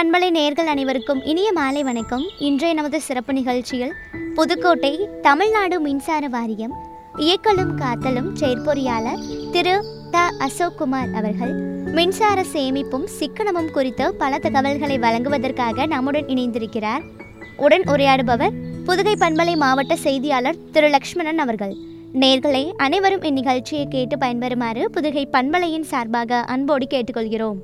பண்பலை நேர்கள் அனைவருக்கும் இனிய மாலை வணக்கம் இன்றைய நமது சிறப்பு நிகழ்ச்சியில் புதுக்கோட்டை தமிழ்நாடு மின்சார வாரியம் இயக்கலும் காத்தலும் செயற்பொறியாளர் திரு த அசோக்குமார் அவர்கள் மின்சார சேமிப்பும் சிக்கனமும் குறித்து பல தகவல்களை வழங்குவதற்காக நம்முடன் இணைந்திருக்கிறார் உடன் உரையாடுபவர் புதுகை பண்பலை மாவட்ட செய்தியாளர் திரு லக்ஷ்மணன் அவர்கள் நேர்களே அனைவரும் இந்நிகழ்ச்சியை கேட்டு பயன்பெறுமாறு புதுகை பண்பலையின் சார்பாக அன்போடு கேட்டுக்கொள்கிறோம்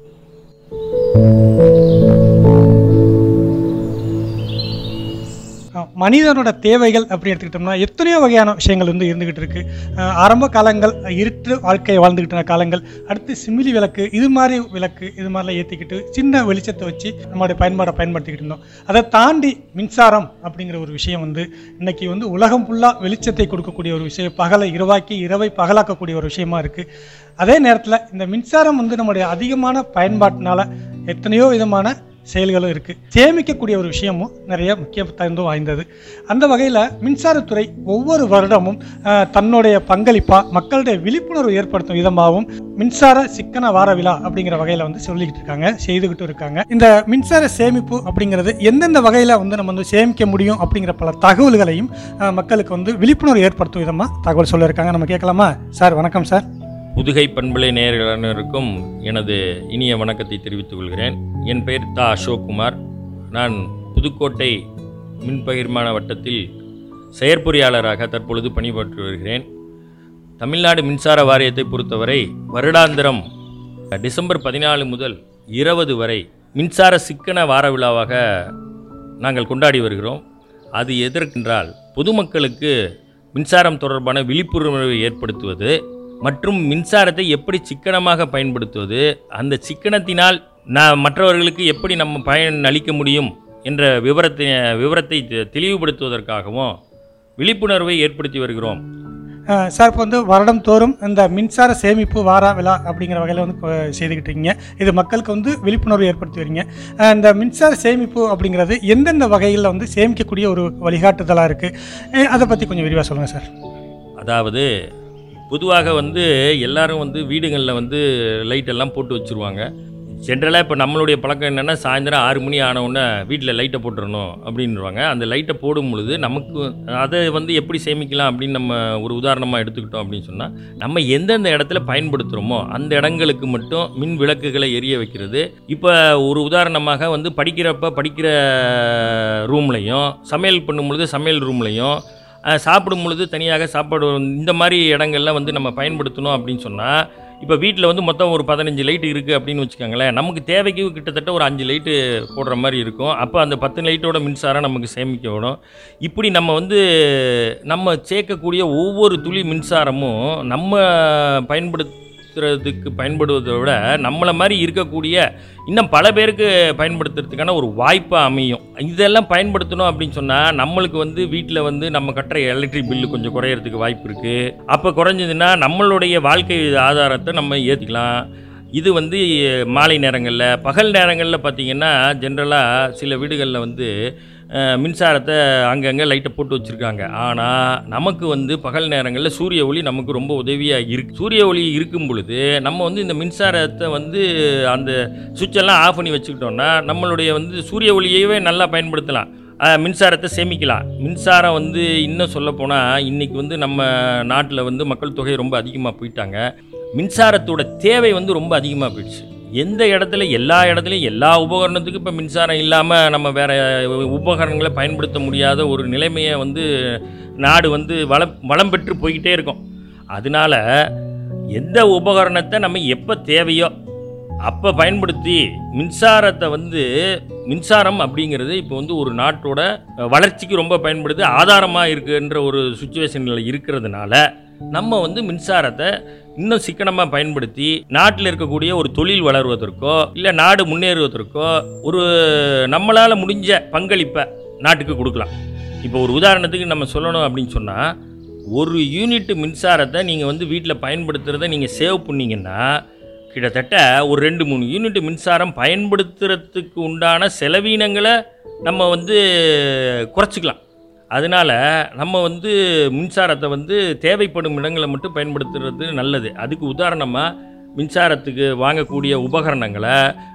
அஹ் மனிதனோட தேவைகள் அப்படி எடுத்துக்கிட்டோம்னா எத்தனையோ வகையான விஷயங்கள் வந்து இருந்துகிட்டு இருக்கு அஹ் ஆரம்ப காலங்கள் இருட்டு வாழ்க்கையை வாழ்ந்துகிட்டு இருந்த காலங்கள் அடுத்து சிமிலி விளக்கு இது மாதிரி விளக்கு இது மாதிரிலாம் ஏற்றிக்கிட்டு சின்ன வெளிச்சத்தை வச்சு நம்மளுடைய பயன்பாடை பயன்படுத்திக்கிட்டு இருந்தோம் அதை தாண்டி மின்சாரம் அப்படிங்கிற ஒரு விஷயம் வந்து இன்னைக்கு வந்து உலகம் ஃபுல்லாக வெளிச்சத்தை கொடுக்கக்கூடிய ஒரு விஷயம் பகலை இரவாக்கி இரவை பகலாக்கக்கூடிய ஒரு விஷயமா இருக்கு அதே நேரத்தில் இந்த மின்சாரம் வந்து நம்முடைய அதிகமான பயன்பாட்டினால எத்தனையோ விதமான செயல்களும் இருக்குது சேமிக்கக்கூடிய ஒரு விஷயமும் நிறைய முக்கியத்துவம் வாய்ந்தது அந்த வகையில் மின்சாரத்துறை ஒவ்வொரு வருடமும் அஹ், தன்னுடைய பங்களிப்பாக மக்களுடைய விழிப்புணர்வு ஏற்படுத்தும் விதமாகவும் மின்சார சிக்கன வார விழா அப்படிங்கிற வகையில் வந்து சொல்லிக்கிட்டு இருக்காங்க செய்துக்கிட்டு இருக்காங்க இந்த மின்சார சேமிப்பு அப்படிங்கிறது எந்தெந்த வகையில் வந்து நம்ம வந்து சேமிக்க முடியும் அப்படிங்கிற பல தகவல்களையும் அஹ், மக்களுக்கு வந்து விழிப்புணர்வு ஏற்படுத்தும் விதமாக தகவல் சொல்லியிருக்காங்க நம்ம கேட்கலாமா சார் வணக்கம் சார் புதுகை பண்பலை நேயர்கள் அனைவருக்கும் எனது இனிய வணக்கத்தை தெரிவித்துக் கொள்கிறேன் என் பெயர் தா அசோக்குமார் நான் புதுக்கோட்டை மின்பகிர்மான வட்டத்தில் செயற்பொறியாளராக தற்பொழுது பணிபுரிந்து வருகிறேன் தமிழ்நாடு மின்சார வாரியத்தை பொறுத்தவரை வருடாந்திரம் டிசம்பர் பதினாலு முதல் இருபது வரை மின்சார சிக்கன வார விழாவாக நாங்கள் கொண்டாடி வருகிறோம் அது எதற்கென்றால் பொதுமக்களுக்கு மின்சாரம் தொடர்பான விழிப்புணர்வை ஏற்படுத்துவது மற்றும் மின்சாரத்தை எப்படி சிக்கனமாக பயன்படுத்துவது அந்த சிக்கனத்தினால் நான் மற்றவர்களுக்கு எப்படி நம்ம பயன் அளிக்க முடியும் என்ற விவரத்தை விவரத்தை தெ- தெளிவுபடுத்துவதற்காகவும் விழிப்புணர்வை ஏற்படுத்தி வருகிறோம் அஹ் சார் இப்போ வந்து வருடம் தோறும் இந்த மின்சார சேமிப்பு வார விழா அப்படிங்கிற வகையில் வந்து இப்போ செய்துக்கிட்டு இருக்கீங்க இது மக்களுக்கு வந்து விழிப்புணர்வு ஏற்படுத்தி வரீங்க அஹ் இந்த மின்சார சேமிப்பு அப்படிங்கிறது எந்தெந்த வகையில் வந்து சேமிக்கக்கூடிய ஒரு வழிகாட்டுதலாக இருக்குது அதை பற்றி கொஞ்சம் விரிவாக சொல்லுங்கள் சார் அதாவது பொதுவாக வந்து எல்லாரும் வந்து வீடுகளில் வந்து லைட் எல்லாம் போட்டு வச்சுருவாங்க ஜென்ரலாக இப்போ நம்மளுடைய பழக்கம் என்னென்னா சாயந்தரம் ஆறு மணி ஆன உடனே வீட்டில் லைட்டை போட்டுறணும் அப்படின்றாங்க அந்த லைட்டை போடும் பொழுது நமக்கு அதை வந்து எப்படி சேமிக்கலாம் அப்படின்னு நம்ம ஒரு உதாரணமாக எடுத்துக்கிட்டோம் அப்படின்னு சொன்னால் நம்ம எந்தெந்த இடத்துல பயன்படுத்துகிறோமோ அந்த இடங்களுக்கு மட்டும் மின் விளக்குகளை எரிய வைக்கிறது இப்போ ஒரு உதாரணமாக வந்து படிக்கிறப்ப படிக்கிற ரூம்லையும் சமையல் பண்ணும் பொழுது சமையல் ரூம்லையும் அஹ், சாப்பிடும் பொழுது தனியாக சாப்பாடு இந்த மாதிரி இடங்கள்ல வந்து நம்ம பயன்படுத்தணும் அப்படின்னு சொன்னால் இப்போ வீட்டில் வந்து மொத்தம் ஒரு பதினஞ்சு லைட் இருக்குது அப்படின்னு வச்சுக்கோங்களேன் நமக்கு தேவைக்கு கிட்டத்தட்ட ஒரு அஞ்சு லைட்டு போடுற மாதிரி இருக்கும் அப்போ அந்த பத்து லைட்டோட மின்சாரம் நமக்கு சேமிக்க விடும் இப்படி நம்ம வந்து நம்ம சேர்க்கக்கூடிய ஒவ்வொரு துளி மின்சாரமும் நம்ம பயன்படுத்துறதுக்கு பயன்படுவதை விட நம்மளை மாதிரி இருக்கக்கூடிய இன்னும் பல பேருக்கு பயன்படுத்துறதுக்கான ஒரு வாய்ப்பாக அமையும் இதெல்லாம் பயன்படுத்தணும் அப்படின்னு சொன்னால் நம்மளுக்கு வந்து வீட்டில் வந்து நம்ம கட்டுற எலக்ட்ரிக் பில்லு கொஞ்சம் குறையறதுக்கு வாய்ப்பு இருக்குது அப்போ குறைஞ்சதுன்னா நம்மளுடைய வாழ்க்கை ஆதாரத்தை நம்ம ஏற்றிக்கலாம் இது வந்து மாலை நேரங்களில் பகல் நேரங்களில் பார்த்திங்கன்னா ஜென்ரலாக சில வீடுகளில் வந்து அஹ், மின்சாரத்தை அங்கங்கே லைட்டை போட்டு வச்சுருக்காங்க ஆனால் நமக்கு வந்து பகல் நேரங்களில் சூரிய ஒளி நமக்கு ரொம்ப உதவியாக இருக்கு சூரிய ஒளி இருக்கும் பொழுது நம்ம வந்து இந்த மின்சாரத்தை வந்து அந்த சுவிட்செல்லாம் ஆஃப் பண்ணி வச்சுக்கிட்டோம்னா நம்மளுடைய வந்து சூரிய ஒளியவே நல்லா பயன்படுத்தலாம் அஹ், மின்சாரத்தை சேமிக்கலாம் மின்சாரம் வந்து இன்னும் சொல்லப்போனால் இன்றைக்கி வந்து நம்ம நாட்டில் வந்து மக்கள் தொகை ரொம்ப அதிகமாக போயிட்டாங்க மின்சாரத்தோட தேவை வந்து ரொம்ப அதிகமாக போயிடுச்சு எந்த இடத்துல எல்லா இடத்துலையும் எல்லா உபகரணத்துக்கும் இப்போ மின்சாரம் இல்லாமல் நம்ம வேற உபகரணங்களை பயன்படுத்த முடியாத ஒரு நிலைமையை வந்து நாடு வந்து வளம் வளம் பெற்று போய்கிட்டே இருக்கும் அதனால எந்த உபகரணத்தை நம்ம எப்போ தேவையோ அப்போ பயன்படுத்தி மின்சாரத்தை வந்து மின்சாரம் அப்படிங்கிறது இப்போ வந்து ஒரு நாட்டோட வளர்ச்சிக்கு ரொம்ப பயன்படுது ஆதாரமாக இருக்குன்ற ஒரு சுச்சுவேஷனில் இருக்கிறதுனால நம்ம வந்து மின்சாரத்தை இன்னும் சிக்கனமாக பயன்படுத்தி நாட்டில் இருக்கக்கூடிய ஒரு தொழில் வளர்வதற்கோ இல்லை நாடு முன்னேறுவதற்கோ ஒரு நம்மளால் முடிஞ்ச பங்களிப்பை நாட்டுக்கு கொடுக்கலாம் இப்போ ஒரு உதாரணத்துக்கு நம்ம சொல்லணும் அப்படின்னு சொன்னால் ஒரு யூனிட் மின்சாரத்தை நீங்கள் வந்து வீட்டில் பயன்படுத்துகிறத நீங்கள் சேவ் பண்ணீங்கன்னா கிட்டத்தட்ட ஒரு ரெண்டு மூணு யூனிட் மின்சாரம் பயன்படுத்துறதுக்கு உண்டான செலவீனங்களை நம்ம வந்து குறைச்சிக்கலாம் அதனால் நம்ம வந்து மின்சாரத்தை வந்து தேவைப்படும் இடங்களை மட்டும் பயன்படுத்துறது நல்லது அதுக்கு உதாரணமாக மின்சாரத்துக்கு வாங்கக்கூடிய உபகரணங்களை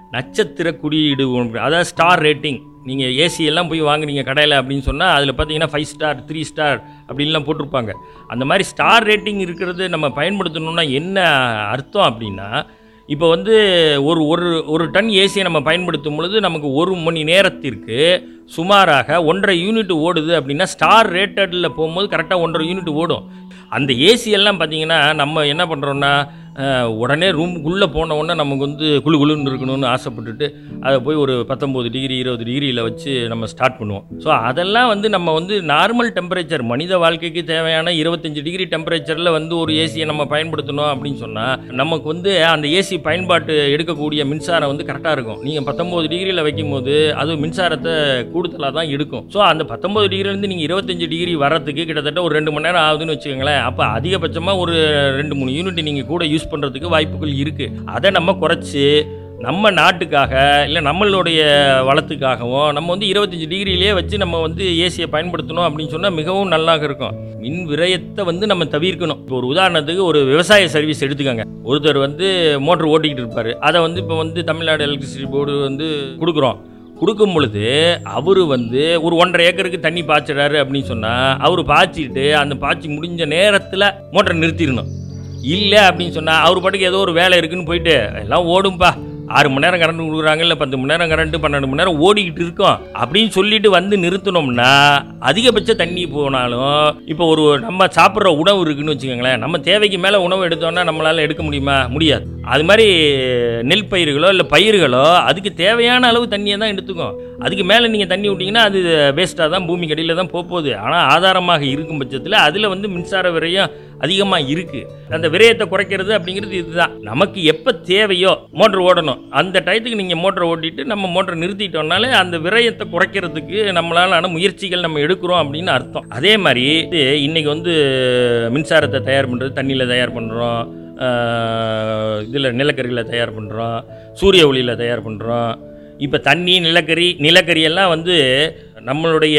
நட்சத்திர குறியீடு ஒன்று, அதாவது ஸ்டார் ரேட்டிங் நீங்கள் ஏசி எல்லாம் போய் வாங்குறீங்க கடையில் அப்படின்னு சொன்னால் அதில் பார்த்தீங்கன்னா ஃபைவ் ஸ்டார் த்ரீ ஸ்டார் அப்படின்லாம் போட்டிருப்பாங்க அந்த மாதிரி ஸ்டார் ரேட்டிங் இருக்கிறது நம்ம பயன்படுத்தணும்னா என்ன அர்த்தம் அப்படின்னா இப்போ வந்து ஒரு ஒரு ஒரு டன் ஏசியை நம்ம பயன்படுத்தும் பொழுது நமக்கு ஒரு மணி நேரத்திற்கு சுமாராக ஒன்றரை யூனிட் ஓடுது அப்படின்னா ஸ்டார் ரேட்டடில் போகும்போது கரெக்டாக ஒன்றரை யூனிட் ஓடும் அந்த ஏசி எல்லாம் பார்த்தீங்கன்னா நம்ம என்ன பண்ணுறோன்னா உடனே ரூமுக்குள்ளே போன உடனே நமக்கு வந்து குளு குளுன்னு இருக்கணும்னு ஆசைப்பட்டுட்டு அதை போய் ஒரு பத்தொம்போது டிகிரி இருபது டிகிரியில் வச்சு நம்ம ஸ்டார்ட் பண்ணுவோம் ஸோ அதெல்லாம் வந்து நம்ம வந்து நார்மல் டெம்பரேச்சர் மனித வாழ்க்கைக்கு தேவையான இருபத்தஞ்சி டிகிரி டெம்பரேச்சரில் வந்து ஒரு ஏசியை நம்ம பயன்படுத்தணும் அப்படின்னு சொன்னால் நமக்கு வந்து அந்த ஏசி பயன்பாட்டு எடுக்கக்கூடிய மின்சாரம் வந்து கரெக்டாக இருக்கும் நீங்கள் பத்தொம்போது டிகிரியில் வைக்கும்போது அது மின்சாரத்தை கூடுதலாக தான் எடுக்கும் ஸோ அந்த பத்தொம்போது டிகிரிலேருந்து நீங்கள் இருபத்தஞ்சி டிகிரி வரத்துக்கு கிட்டத்தட்ட ஒரு ரெண்டு மணி நேரம் ஆகுதுன்னு வச்சுக்கோங்களேன் அப்போ அதிகபட்சமாக ஒரு ரெண்டு மூணு யூனிட் நீங்கள் கூட யூஸ் பண்ணுறதுக்கு வாய்ப்புகள் இருக்குது அதை நம்ம குறைச்சி நம்ம நாட்டுக்காக இல்லை நம்மளுடைய வளத்துக்காகவும் நம்ம வந்து இருபத்தஞ்சி டிகிரியிலே வச்சு நம்ம வந்து ஏசியை பயன்படுத்தணும் அப்படின்னு சொன்னால் மிகவும் நல்லா இருக்கும் மின் விரயத்தை வந்து நம்ம தவிர்க்கணும் இப்போ ஒரு உதாரணத்துக்கு ஒரு விவசாய சர்வீஸ் எடுத்துக்கோங்க ஒருத்தர் வந்து மோட்டர் ஓட்டிக்கிட்டு இருப்பார் அதை வந்து இப்போ வந்து தமிழ்நாடு எலக்ட்ரிசிட்டி போர்டு வந்து கொடுக்குறோம் கொடுக்கும் பொழுது அவர் வந்து ஒரு ஒன்றரை ஏக்கருக்கு தண்ணி பாய்ச்சுறாரு அப்படின்னு சொன்னால் அவர் பாய்ச்சிட்டு அந்த பாய்ச்சி முடிஞ்ச நேரத்தில் மோட்டரை நிறுத்திடணும் இல்லை அப்படின்னு சொன்னால் அவர் பாட்டுக்கு ஏதோ ஒரு வேலை இருக்குன்னு போயிட்டு எல்லாம் ஓடும்பா ஆறு மணி நேரம் கரண்ட் கொடுக்குறாங்க இல்லை பத்து மணி நேரம் கரண்ட் பன்னெண்டு மணி நேரம் ஓடிக்கிட்டு இருக்கோம் அப்படின்னு சொல்லிட்டு வந்து நிறுத்தினோம்னா அதிகபட்ச தண்ணி போனாலும் இப்போ ஒரு நம்ம சாப்பிட்ற உணவு இருக்குன்னு வச்சுக்கோங்களேன் நம்ம தேவைக்கு மேலே உணவு எடுத்தோம்னா நம்மளால் எடுக்க முடியுமா முடியாது அது மாதிரி நெல் பயிர்களோ இல்லை பயிர்களோ அதுக்கு தேவையான அளவு தண்ணியை தான் எடுத்துக்கும் அதுக்கு மேலே நீங்கள் தண்ணி விட்டிங்கன்னா அது வேஸ்ட்டாக தான் பூமி கடியில் தான் போக போகுது ஆனால் ஆதாரமாக இருக்கும் பட்சத்தில் அதில் வந்து மின்சார விரயம் அதிகமாக இருக்குது அந்த விரயத்தை குறைக்கிறது அப்படிங்கிறது இதுதான் நமக்கு எப்போ தேவையோ மோட்டர் ஓடணும் அந்த டயத்துக்கு நீங்கள் மோட்டரை ஓட்டிட்டு நம்ம மோட்டரை நிறுத்திட்டோம்னாலே அந்த விரயத்தை குறைக்கிறதுக்கு நம்மளாலான முயற்சிகள் நம்ம எடுக்கிறோம் அப்படின்னு அர்த்தம் அதே மாதிரி இது இன்னைக்கு வந்து மின்சாரத்தை தயார் பண்ணுறது தண்ணியில் தயார் பண்ணுறோம் இதில் நிலக்கரியில் தயார் பண்ணுறோம் சூரிய ஒளியில் தயார் பண்ணுறோம் இப்போ தண்ணி நிலக்கரி நிலக்கரி எல்லாம் வந்து நம்மளுடைய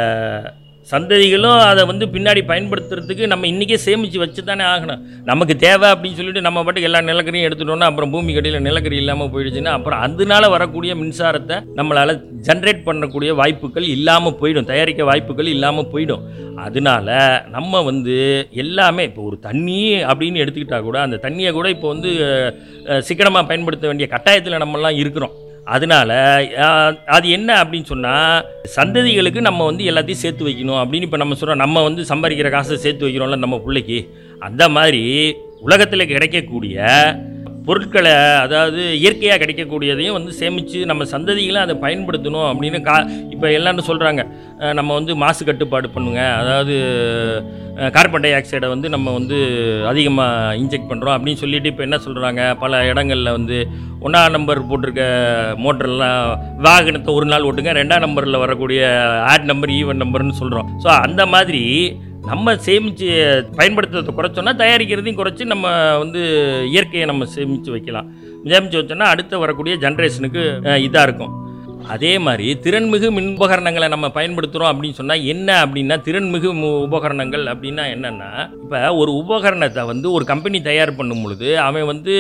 சந்ததிகளும் அதை வந்து பின்னாடி பயன்படுத்துறதுக்கு நம்ம இன்றைக்கே சேமித்து வச்சு தானே ஆகணும் நமக்கு தேவை அப்படின்னு சொல்லிட்டு நம்ம பாட்டுக்கு எல்லா நிலக்கரியும் எடுத்துட்டோம்னா அப்புறம் பூமி கடியில் நிலக்கரி இல்லாமல் போயிடுச்சுன்னா அப்புறம் அதனால வரக்கூடிய மின்சாரத்தை நம்மளால் ஜென்ரேட் பண்ணக்கூடிய வாய்ப்புகள் இல்லாமல் போயிடும் தயாரிக்க வாய்ப்புகள் இல்லாமல் போயிடும் அதனால நம்ம வந்து எல்லாமே இப்போ ஒரு தண்ணி அப்படின்னு எடுத்துக்கிட்டால் கூட அந்த தண்ணியை கூட இப்போ வந்து சிக்கனமாக பயன்படுத்த வேண்டிய கட்டாயத்தில் நம்மலாம் இருக்கிறோம் அதனால அஹ், அது என்ன அப்படின்னு சொன்னால் சந்ததிகளுக்கு நம்ம வந்து எல்லாத்தையும் சேர்த்து வைக்கணும் அப்படின்னு இப்போ நம்ம சொல்கிறோம் நம்ம வந்து சம்பாதிக்கிற காசை சேர்த்து வைக்கிறோம்ல நம்ம பிள்ளைக்கு அந்த மாதிரி உலகத்தில் கிடைக்கக்கூடிய பொருட்களை அதாவது இயற்கையாக கிடைக்கக்கூடியதையும் வந்து சேமித்து நம்ம சந்ததிகளை அதை பயன்படுத்தணும் அப்படின்னு கா இப்போ எல்லாரும் சொல்கிறாங்க நம்ம வந்து மாசு கட்டுப்பாடு பண்ணுங்க அதாவது அஹ், கார்பன் டை ஆக்சைடை வந்து நம்ம வந்து அதிகமாக இன்ஜெக்ட் பண்ணுறோம் அப்படின்னு சொல்லிட்டு இப்போ என்ன சொல்கிறாங்க பல இடங்களில் வந்து ஒன்றாம் நம்பர் போட்டிருக்க மோட்டர்லாம் வாகனத்தை ஒரு நாள் ஓட்டுங்க ரெண்டாம் நம்பரில் வரக்கூடிய ஆட் நம்பர் ஈவன் நம்பர்னு சொல்கிறோம் ஸோ அந்த மாதிரி நம்ம சேமித்து பயன்படுத்துறதை குறைச்சோன்னா தயாரிக்கிறதையும் குறைச்சி நம்ம வந்து இயற்கையை நம்ம சேமித்து வைக்கலாம் சேமித்து வச்சோன்னா அடுத்து வரக்கூடிய ஜென்ரேஷனுக்கு இதாக இருக்கும் அதே மாதிரி திறன்மிகு மின் உபகரணங்களை நம்ம பயன்படுத்துகிறோம் அப்படின்னு சொன்னால் என்ன அப்படின்னா திறன்மிகு மு- உபகரணங்கள் அப்படின்னா என்னென்னா இப்போ ஒரு உபகரணத்தை வந்து ஒரு கம்பெனி தயார் பண்ணும் பொழுது அவன் வந்து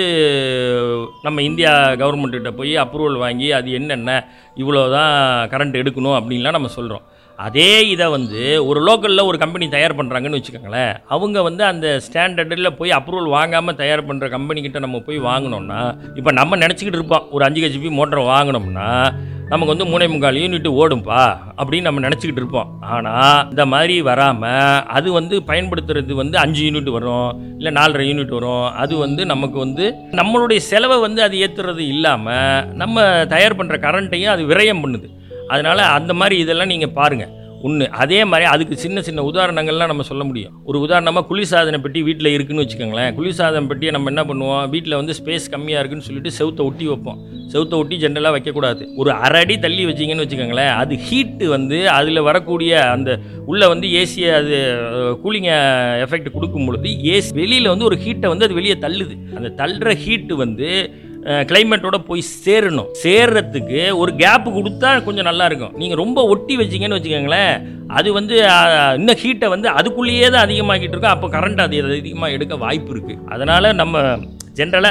நம்ம இந்தியா கவர்மெண்ட்டிட்ட போய் அப்ரூவல் வாங்கி அது என்னென்ன இவ்வளோ தான் கரண்ட் எடுக்கணும் அப்படின்லாம் நம்ம சொல்கிறோம் அதே இதை வந்து ஒரு லோக்கலில் ஒரு கம்பெனி தயார் பண்ணுறாங்கன்னு வச்சுக்கோங்களேன் அவங்க வந்து அந்த ஸ்டாண்டர்டில் போய் அப்ரூவல் வாங்காமல் தயார் பண்ணுற கம்பெனிக்கிட்ட நம்ம போய் வாங்கினோம்னா இப்போ நம்ம நினச்சிக்கிட்டு இருப்போம் ஒரு அஞ்சு ஹெச்பி மோட்டரை வாங்கினோம்னா நமக்கு வந்து மூணே முக்கால் யூனிட் ஓடும்பா அப்படின்னு நம்ம நினச்சிக்கிட்டு இருப்போம் ஆனால் இந்த மாதிரி வராமல் அது வந்து பயன்படுத்துறது வந்து அஞ்சு யூனிட் வரும் இல்லை நாலரை யூனிட் வரும் அது வந்து நமக்கு வந்து நம்மளுடைய செலவை வந்து அது ஏற்றுறது இல்லாமல் நம்ம தயார் பண்ணுற கரண்ட்டையும் அது விரயம் பண்ணுது அதனால் அந்த மாதிரி இதெல்லாம் நீங்கள் பாருங்கள் ஒன்று அதே மாதிரி அதுக்கு சின்ன சின்ன உதாரணங்கள்லாம் நம்ம சொல்ல முடியும் ஒரு உதாரணமாக குளிர்சாதன பெட்டி வீட்டில் இருக்குன்னு வச்சுக்கோங்களேன் குளிர்சாதன பெட்டியை நம்ம என்ன பண்ணுவோம் வீட்டில் வந்து ஸ்பேஸ் கம்மியாக இருக்குன்னு சொல்லிட்டு செவுத்தை ஒட்டி வைப்போம் செவுத்தை ஒட்டி ஜென்ரலாக வைக்கக்கூடாது ஒரு அரை அடி தள்ளி வச்சிங்கன்னு வச்சுக்கோங்களேன் அது ஹீட்டு வந்து அதில் வரக்கூடிய அந்த உள்ளே வந்து ஏசியை அது கூலிங் எஃபெக்ட் கொடுக்கும் பொழுது ஏசி வெளியில் வந்து ஒரு ஹீட்டை வந்து அது வெளியே தள்ளுது அந்த தள்ளுற ஹீட்டு வந்து கிளைமேட்டோட போய் சேரணும் சேர்றதுக்கு ஒரு கேப் கொடுத்தா கொஞ்சம் நல்லா இருக்கும் நீங்கள் ரொம்ப ஒட்டி வச்சிங்கன்னு வச்சுக்கோங்களேன் அது வந்து அஹ், இன்னும் ஹீட்டை வந்து அதுக்குள்ளேயே தான் அதிகமாகிட்டு இருக்கும் அப்போ கரண்ட் அது அதிகமாக எடுக்க வாய்ப்பு இருக்குது அதனால் நம்ம ஜென்ரலாக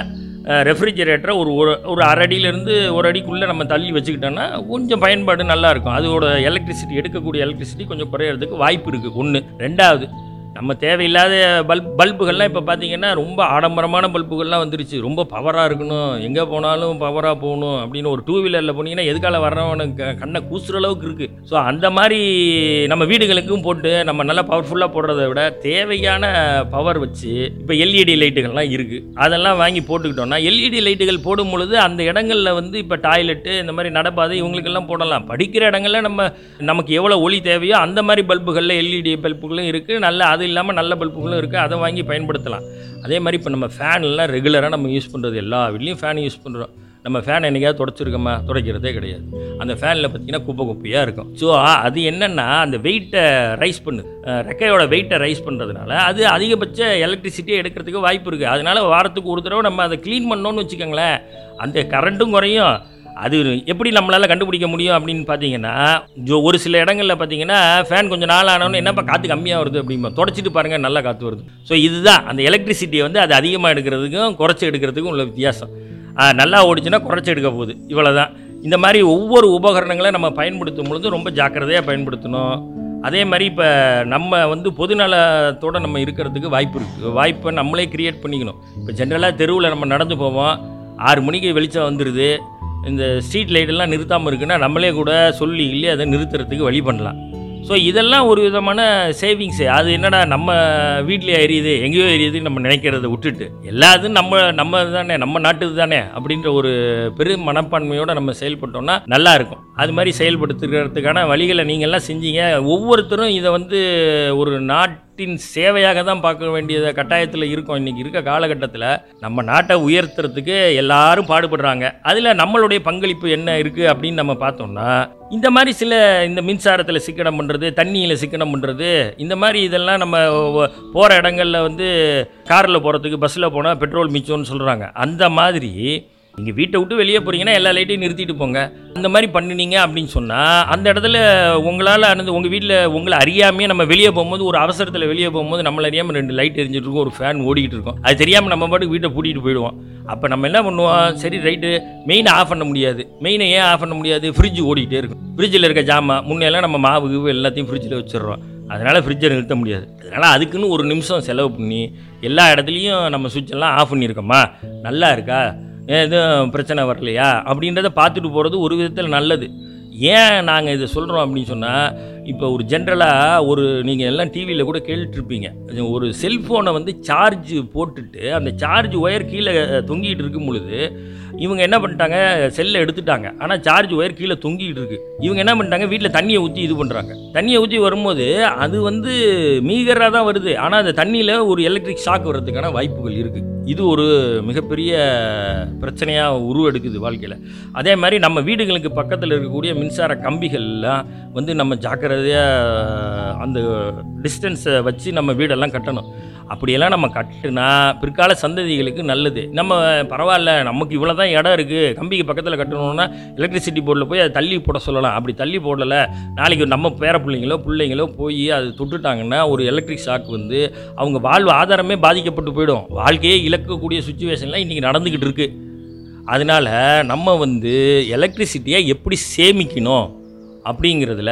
ரெஃப்ரிஜரேட்டரை ஒரு ஒரு ஒரு அரை அடியிலேருந்து ஒரு அடிக்குள்ளே நம்ம தள்ளி வச்சுக்கிட்டோன்னா கொஞ்சம் பயன்பாடு நல்லா இருக்கும் அதோட எலக்ட்ரிசிட்டி எடுக்கக்கூடிய எலக்ட்ரிசிட்டி கொஞ்சம் குறையிறதுக்கு வாய்ப்பு இருக்குது ஒன்று ரெண்டாவது நம்ம தேவையில்லாத பல்ப் பல்புகள்லாம் இப்போ பார்த்தீங்கன்னா ரொம்ப ஆடம்பரமான பல்புகள்லாம் வந்துருச்சு ரொம்ப பவராக இருக்கணும் எங்கே போனாலும் பவராக போகணும் அப்படின்னு ஒரு டூ வீலரில் போனீங்கன்னா எதுக்கால வர்றவனுக்கு கண்ணை கூசுற அளவுக்கு இருக்குது ஸோ அந்த மாதிரி நம்ம வீடுகளுக்கும் போட்டு நம்ம நல்லா பவர்ஃபுல்லாக போடுறத விட தேவையான பவர் வச்சு இப்போ எல்இடி லைட்டுகள்லாம் இருக்குது அதெல்லாம் வாங்கி போட்டுக்கிட்டோம்னா எல்இடி லைட்டுகள் போடும் பொழுது அந்த இடங்களில் வந்து இப்போ டாய்லெட்டு இந்த மாதிரி நடப்பாதை இவங்களுக்கெல்லாம் போடலாம் படிக்கிற இடங்கள்ல நம்ம நமக்கு எவ்வளோ ஒளி தேவையோ அந்த மாதிரி பல்புகளில் எல்இடி பல்புகளும் இருக்குது நல்ல அது இல்லாமல் நல்ல பல்புகளும் இருக்குது அதை வாங்கி பயன்படுத்தலாம் அதே மாதிரி இப்போ நம்ம ஃபேன்லாம் ரெகுலராக நம்ம யூஸ் பண்ணுறது எல்லா வீட்லேயும் ஃபேன் யூஸ் பண்ணுறோம் நம்ம ஃபேன் என்னைக்காவது தொடச்சிருக்கோமா துடைக்கிறதே கிடையாது அந்த ஃபேனில் பார்த்தீங்கன்னா குப்பை குப்பையாக இருக்கும் ஸோ அது என்னென்னா அந்த வெயிட்டை ரைஸ் பண்ணு அஹ் ரெக்கையோட வெயிட்டை ரைஸ் பண்ணுறதுனால அது அதிகபட்ச எலக்ட்ரிசிட்டியை எடுக்கிறதுக்கு வாய்ப்பு இருக்குது அதனால வாரத்துக்கு ஒரு தடவை நம்ம அதை க்ளீன் பண்ணோன்னு வச்சுக்கோங்களேன் அந்த கரண்ட்டும் குறையும் அது எப்படி நம்மளால் கண்டுபிடிக்க முடியும் அப்படின்னு பார்த்தீங்கன்னா ஜோ- ஒரு சில இடங்களில் பார்த்தீங்கன்னா ஃபேன் கொஞ்சம் நாள் ஆனவொன்னு என்னப்பா காற்று கம்மியாக வருது அப்படிம்பா தொடச்சிட்டு பாருங்கள் நல்லா காற்று வருது ஸோ இதுதான் அந்த எலக்ட்ரிசிட்டியை வந்து அது அதிகமாக எடுக்கிறதுக்கும் குறைச்சி எடுக்கிறதுக்கும் உள்ள வித்தியாசம் ஆ, நல்லா ஓடிச்சுன்னா குறைச்சி எடுக்க போகுது இவ்வளோ தான் இந்த மாதிரி ஒவ்வொரு உபகரணங்களை நம்ம பயன்படுத்தும் பொழுது ரொம்ப ஜாக்கிரதையாக பயன்படுத்தணும் அதே மாதிரி இப்போ நம்ம வந்து பொதுநலத்தோடு நம்ம இருக்கிறதுக்கு வாய்ப்பு இருக்குது வாய்ப்பை நம்மளே கிரியேட் பண்ணிக்கணும் இப்போ ஜென்ரலாக தெருவில் நம்ம நடந்து போவோம் ஆறு மணிக்கு வெளிச்சம் வந்துடுது இந்த ஸ்ட்ரீட் லைட்டெல்லாம் நிறுத்தாமல் இருக்குன்னா நம்மளே கூட சொல்லி இல்லை அதை நிறுத்துறதுக்கு வழி பண்ணலாம் ஸோ இதெல்லாம் ஒரு விதமான சேவிங்ஸு அது என்னடா நம்ம வீட்லேயே எரியுது எங்கேயோ எரியுதுன்னு நம்ம நினைக்கிறத விட்டுட்டு எல்லாத்தும் நம்ம நம்ம தானே நம்ம நாட்டுது தானே அப்படின்ற ஒரு பெரும் மனப்பான்மையோடு நம்ம செயல்பட்டோம்னா நல்லா இருக்கும் அது மாதிரி செயல்படுத்துகிறதுக்கான வழிகளை நீங்கள்லாம் செஞ்சீங்க ஒவ்வொருத்தரும் இதை வந்து ஒரு நாட்டின் சேவையாக தான் பார்க்க வேண்டியத கட்டாயத்தில் இருக்கோம் இன்றைக்கி இருக்க காலகட்டத்தில் நம்ம நாட்டை உயர்த்துறதுக்கு எல்லாரும் பாடுபடுறாங்க அதில் நம்மளுடைய பங்களிப்பு என்ன இருக்குது அப்படின்னு நம்ம பார்த்தோம்னா இந்த மாதிரி சில இந்த மின்சாரத்தில் சிக்கனம் பண்ணுறது தண்ணியில் சிக்கனம் பண்ணுறது இந்த மாதிரி இதெல்லாம் நம்ம போகிற இடங்களில் வந்து காரில் போகிறதுக்கு பஸ்ஸில் போனால் பெட்ரோல் மிச்சம்னு சொல்கிறாங்க அந்த மாதிரி நீங்கள் வீட்டை விட்டு வெளியே போகிறீங்கன்னா எல்லா லைட்டையும் நிறுத்திட்டு போங்க அந்த மாதிரி பண்ணினீங்க அப்படின்னு சொன்னால் அந்த இடத்துல உங்களால் அனது உங்கள் வீட்டில் உங்களை அறியாமையே நம்ம வெளியே போகும்போது ஒரு அவசரத்தில் வெளியே போகும்போது நம்மள அறியாமல் ரெண்டு லைட் எரிஞ்சிட்டு இருக்கும் ஒரு ஃபேன் ஓடிக்கிட்டு இருக்கும் அது தெரியாமல் நம்ம பாட்டுக்கு வீட்டை பூட்டிட்டு போயிடுவோம் அப்போ நம்ம என்ன பண்ணுவோம் சரி ரைட்டு மெயினை ஆஃப் பண்ண முடியாது மெயினை ஏன் ஆஃப் பண்ண முடியாது ஃப்ரிட்ஜ் ஓடிக்கிட்டே இருக்கும் ஃப்ரிட்ஜில் இருக்க ஜாமான் முன்னெல்லாம் நம்ம மாவு கீவு எல்லாத்தையும் ஃப்ரிட்ஜில் வச்சிடுறோம் அதனால் ஃப்ரிட்ஜை நிறுத்த முடியாது அதனால் அதுக்குன்னு ஒரு நிமிஷம் செலவு பண்ணி எல்லா இடத்துலையும் நம்ம சுவிட்ச் எல்லாம் ஆஃப் பண்ணியிருக்கோமா நல்லா இருக்கா எதுவும் பிரச்சனை வரலையா அப்படின்றத பார்த்துட்டு போகிறது ஒரு விதத்தில் நல்லது ஏன் நாங்கள் இதை சொல்கிறோம் அப்படின்னு சொன்னால் இப்போ ஒரு ஜென்ரலாக ஒரு நீங்கள் எல்லாம் டிவியில் கூட கேட்டுட்ருப்பீங்க ஒரு செல்ஃபோனை வந்து சார்ஜ் போட்டுட்டு அந்த சார்ஜ் ஒயர் கீழே தொங்கிட்டு இருக்கும் பொழுது இவங்க என்ன பண்ணிட்டாங்க செல்லை எடுத்துட்டாங்க ஆனால் சார்ஜ் ஒயர் கீழே தொங்கிட்டு இருக்கு இவங்க என்ன பண்ணிட்டாங்க வீட்டில் தண்ணியை ஊற்றி இது பண்ணுறாங்க தண்ணியை ஊற்றி வரும்போது அது வந்து மீகராக தான் வருது ஆனால் அந்த தண்ணியில் ஒரு எலக்ட்ரிக் ஷாக் வர்றதுக்கான வாய்ப்புகள் இருக்குது இது ஒரு மிகப்பெரிய பிரச்சனையாக உருவெடுக்குது வாழ்க்கையில் அதே மாதிரி நம்ம வீடுகளுக்கு பக்கத்தில் இருக்கக்கூடிய மின்சார கம்பிகள்லாம் வந்து நம்ம ஜாக்கிரதையாக அந்த டிஸ்டன்ஸை வச்சு நம்ம வீடெல்லாம் கட்டணும் அப்படியெல்லாம் நம்ம கட்டுனா பிற்கால சந்ததிகளுக்கு நல்லது நம்ம பரவாயில்ல நமக்கு இவ்வளோ தான் இடம் இருக்குது கம்பிக்கு பக்கத்தில் கட்டணும்னா எலக்ட்ரிசிட்டி போர்டில் போய் அதை தள்ளி போட சொல்லலாம் அப்படி தள்ளி போடலை நாளைக்கு நம்ம பேர பிள்ளைங்களோ பிள்ளைங்களோ போய் அது தொட்டுட்டாங்கன்னா ஒரு எலக்ட்ரிக் ஷாக் வந்து அவங்க வாழ்வு ஆதாரமே பாதிக்கப்பட்டு போயிடும் வாழ்க்கையே இழக்கக்கூடிய சுச்சுவேஷன்லாம் இன்றைக்கி நடந்துக்கிட்டு இருக்குது அதனால் நம்ம வந்து எலக்ட்ரிசிட்டியை எப்படி சேமிக்கணும் அப்படிங்கிறதுல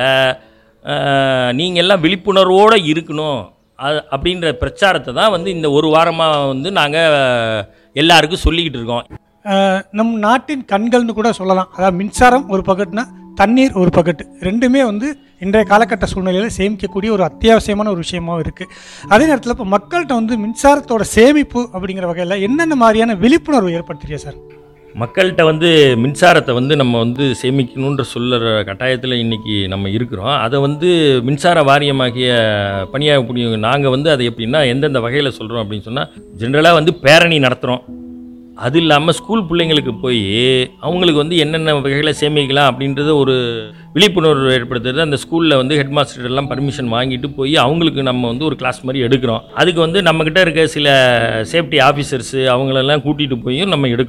நீங்கள் எல்லாம் விழிப்புணர்வோடு இருக்கணும் அது அப்படின்ற பிரச்சாரத்தை தான் வந்து இந்த ஒரு வாரமாக வந்து நாங்கள் எல்லாருக்கும் சொல்லிக்கிட்டு இருக்கோம் அஹ், நம் நாட்டின் கண்கள்னு கூட சொல்லலாம் அதாவது மின்சாரம் ஒரு பக்கெட்னா தண்ணீர் ஒரு பக்கெட்டு ரெண்டுமே வந்து இன்றைய காலகட்ட சூழ்நிலையில் சேமிக்கக்கூடிய ஒரு அத்தியாவசியமான ஒரு விஷயமாவும் இருக்குது அதே நேரத்தில் இப்போ மக்கள்கிட்ட வந்து மின்சாரத்தோட சேமிப்பு அப்படிங்கிற வகையில் என்னென்ன மாதிரியான விழிப்புணர்வு ஏற்படுத்துறீங்க சார் மக்கள்கிட்ட வந்து மின்சாரத்தை வந்து நம்ம வந்து சேமிக்கணுன்ற சொல்லுற கட்டாயத்தில் இன்றைக்கி நம்ம இருக்கிறோம் அதை வந்து மின்சார வாரியமாகிய பணியாகக்கூடிய நாங்கள் வந்து அதை எப்படின்னா எந்தெந்த வகையில் சொல்கிறோம் அப்படின்னு சொன்னால் ஜென்ரலாக வந்து பேரணி நடத்துகிறோம் அது இல்லாமல் ஸ்கூல் பிள்ளைங்களுக்கு போய் அவங்களுக்கு வந்து என்னென்ன வகையில் சேமிக்கலாம் அப்படின்றத ஒரு விழிப்புணர்வு ஏற்படுத்துறது அந்த ஸ்கூலில் வந்து ஹெட் மாஸ்டர் எல்லாம் பர்மிஷன் வாங்கிட்டு போய் அவங்களுக்கு நம்ம வந்து ஒரு கிளாஸ் மாதிரி எடுக்கிறோம் அதுக்கு வந்து நம்மக்கிட்ட இருக்க சில சேஃப்டி ஆஃபீஸர்ஸு அவங்களெல்லாம் கூட்டிகிட்டு போயும் நம்ம எடுக்கிறோம்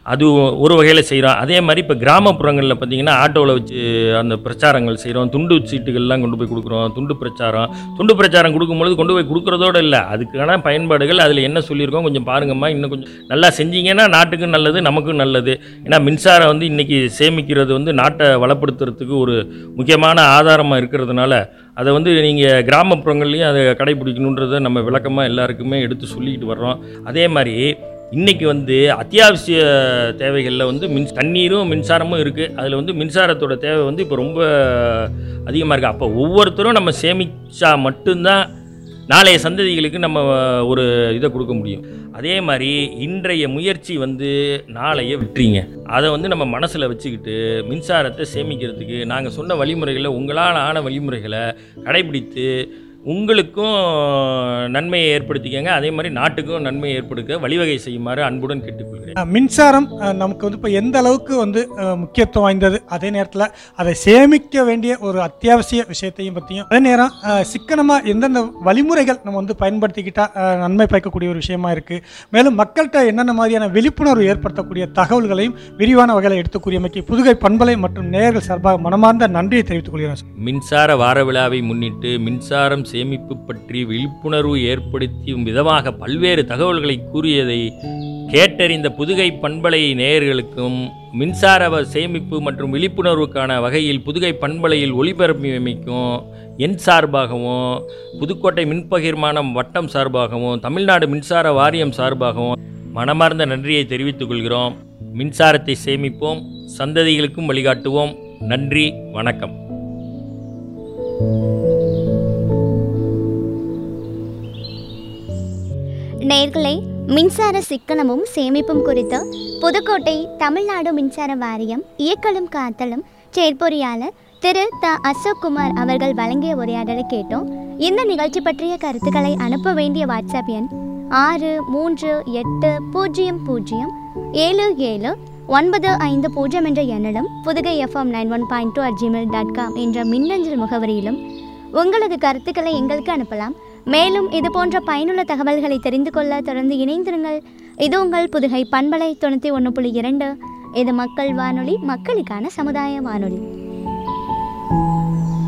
அது ஒரு வகையில் செய்கிறோம் அதே மாதிரி இப்போ கிராமப்புறங்களில் பார்த்தீங்கன்னா ஆட்டோவில் வச்சு அந்த பிரச்சாரங்கள் செய்கிறோம் துண்டு சீட்டுகள்லாம் கொண்டு போய் கொடுக்குறோம் துண்டு பிரச்சாரம் துண்டு பிரச்சாரம் கொடுக்கும்பொழுது கொண்டு போய் கொடுக்குறதோட இல்லை அதுக்கான பயன்பாடுகள் அதில் என்ன சொல்லியிருக்கோம் கொஞ்சம் பாருங்கம்மா இன்னும் கொஞ்சம் நல்லா செஞ்சீங்கன்னா நாட்டுக்கும் நல்லது நமக்கும் நல்லது ஏன்னா மின்சாரம் வந்து இன்றைக்கி சேமிக்கிறது வந்து நாட்டை வளப்படுத்துறதுக்கு ஒரு முக்கியமான ஆதாரமாக இருக்கிறதுனால அதை வந்து நீங்கள் கிராமப்புறங்கள்லையும் அதை கடைபிடிக்கணுன்றதை நம்ம விளக்கமாக எல்லாருக்குமே எடுத்து சொல்லிக்கிட்டு வர்றோம் அதே மாதிரி இன்றைக்கி வந்து அத்தியாவசிய தேவைகளில் வந்து மின் தண்ணீரும் மின்சாரமும் இருக்குது அதில் வந்து மின்சாரத்தோட தேவை வந்து இப்போ ரொம்ப அதிகமாக இருக்குது அப்போ ஒவ்வொருத்தரும் நம்ம சேமிச்சா மட்டும்தான் நாளைய சந்ததிகளுக்கு நம்ம ஒரு இதை கொடுக்க முடியும் அதே மாதிரி இன்றைய முயற்சி வந்து நாளைய வெற்றிங்க அதை வந்து நம்ம மனசில் வச்சுக்கிட்டு மின்சாரத்தை சேமிக்கிறதுக்கு நாங்கள் சொன்ன வழிமுறைகளை உங்களால் ஆன வழிமுறைகளை கடைபிடித்து உங்களுக்கும் நன்மையை ஏற்படுத்திக்கங்க அதே மாதிரி நாட்டுக்கும் நன்மையை ஏற்படுத்த வழிவகை செய்யுமாறு அன்புடன் கேட்டுக்கொள்கிறேன் அஹ் மின்சாரம் அஹ் நமக்கு வந்து இப்போ எந்த அளவுக்கு வந்து அஹ், முக்கியத்துவம் வாய்ந்தது அதே நேரத்தில் அதை சேமிக்க வேண்டிய ஒரு அத்தியாவசிய விஷயத்தையும் பற்றியும் அதே நேரம் அஹ், சிக்கனமாக எந்தெந்த வழிமுறைகள் நம்ம வந்து பயன்படுத்திக்கிட்டா அஹ், நன்மை பயக்கக்கூடிய ஒரு விஷயமா இருக்குது மேலும் மக்கள்கிட்ட என்னென்ன மாதிரியான விழிப்புணர்வு ஏற்படுத்தக்கூடிய தகவல்களையும் விரிவான வகையில் எடுத்துக்கூறியமைக்கு புதுகை பண்பலை மற்றும் நேயர்கள் சார்பாக மனமார்ந்த நன்றியை தெரிவித்துக் கொள்கிறேன் மின்சார வார விழாவை முன்னிட்டு மின்சாரம் சேமிப்பு பற்றி விழிப்புணர்வு ஏற்படுத்தும் விதமாக பல்வேறு தகவல்களை கூறியதை கேட்டறிந்த புதுகை பண்பலை நேயர்களுக்கும் மின்சார வ- சேமிப்பு மற்றும் விழிப்புணர்வுக்கான வகையில் புதுகை பண்பலையில் ஒளிபரப்பியமைக்கும் என் சார்பாகவும் புதுக்கோட்டை மின்பகிர்மானம் வட்டம் சார்பாகவும் தமிழ்நாடு மின்சார வாரியம் சார்பாகவும் மனமார்ந்த நன்றியை தெரிவித்துக் கொள்கிறோம் மின்சாரத்தை சேமிப்போம் சந்ததிகளுக்கும் வழிகாட்டுவோம் நன்றி வணக்கம் நேர்களே மின்சார சிக்கனமும் சேமிப்பும் குறித்து புதுக்கோட்டை தமிழ்நாடு மின்சார வாரியம் இயக்கலும் காத்தலும் செயற்பொறியாளர் திரு த அசோக் குமார் அவர்கள் வழங்கிய உரையாடலை கேட்டோம் இந்த நிகழ்ச்சி பற்றிய கருத்துக்களை அனுப்ப வேண்டிய வாட்ஸ்அப் எண் ஆறு மூன்று எட்டு பூஜ்ஜியம் பூஜ்ஜியம் ஏழு ஏழு ஒன்பது ஐந்து பூஜ்ஜியம் என்ற எண்ணிலும் Pudugai FM nine one point two at Gmail dot com என்ற மின்னஞ்சல் முகவரியிலும் உங்களது கருத்துக்களை எங்களுக்கு அனுப்பலாம் மேலும் இது போன்ற பயனுள்ள தகவல்களை தெரிந்து கொள்ள தொடர்ந்து இணைந்திருங்கள் இது உங்கள் புதுகை பண்பலை தொண்ணூற்றி ஒன்று புள்ளி இரண்டு இது மக்கள் வானொலி மக்களுக்கான சமுதாய வானொலி